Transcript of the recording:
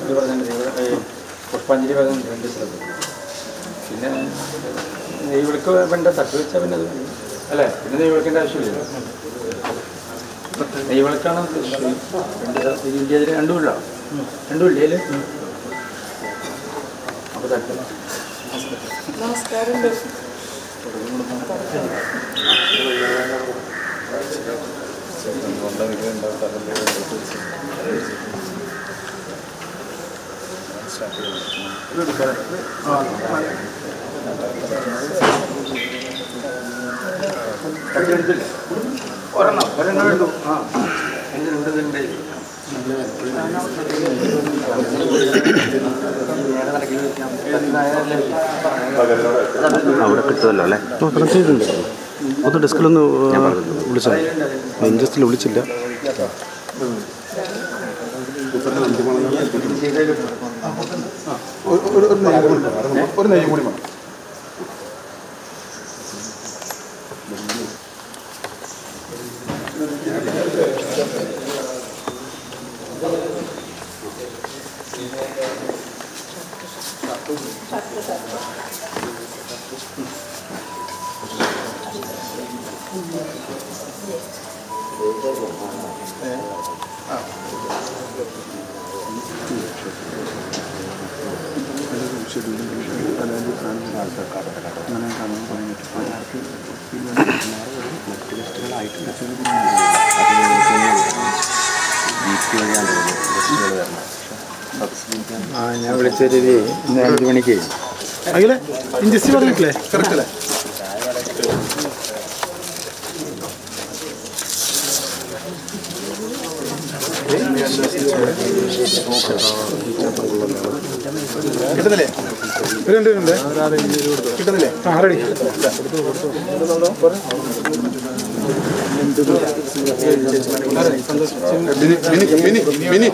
ഇത് പറഞ്ഞിട്ടുണ്ട് ദൈവ- ഏ, പുഷ്പാഞ്ജലി ഭാഗം രണ്ട് സ്ഥലത്ത് പിന്നെ നെയ്വിളക്ക് വേണ്ട തട്ട് വെച്ചാൽ പിന്നെ അത് മതി. അല്ലേ പിന്നെ നെയ്വിളക്കിൻ്റെ ആവശ്യമില്ല നെയ്വിളക്കാണ് ഉദ്ദേശിച്ചത് രണ്ട് സ്ഥലത്ത് ഇന്ത്യയിൽ രണ്ടും ഇല്ല രണ്ടും ഇല്ലേ അപ്പോൾ തട്ട് നമസ്കാരം ഒരെണ്ണം ഒരെണ്ണം എടുത്തു ആ എൻ്റെ ഇവിടെ തന്നെ അവിടെ കിട്ടുമല്ലോ അല്ലേ കണക്ട് ചെയ്തിട്ടുണ്ട് ഒന്ന് ഡെസ്കിലൊന്ന് വിളിച്ചാൽ ഇൻജസ്റ്റിൽ വിളിച്ചില്ല ഒരു നെയ്യും കൂടി വേണം ആ ഞാൻ വിളിച്ചൊരു ഇന്ന് അഞ്ച് മണിക്ക് അഖിലെ ഇൻജസ്റ്റ് പറഞ്ഞിട്ടില്ലേ കറക്റ്റ് അല്ലേ കിട്ടുന്നില്ലേ ഒരു രണ്ട് ഉണ്ട് കിട്ടുന്നില്ലേ ആ ready mini mini mini mini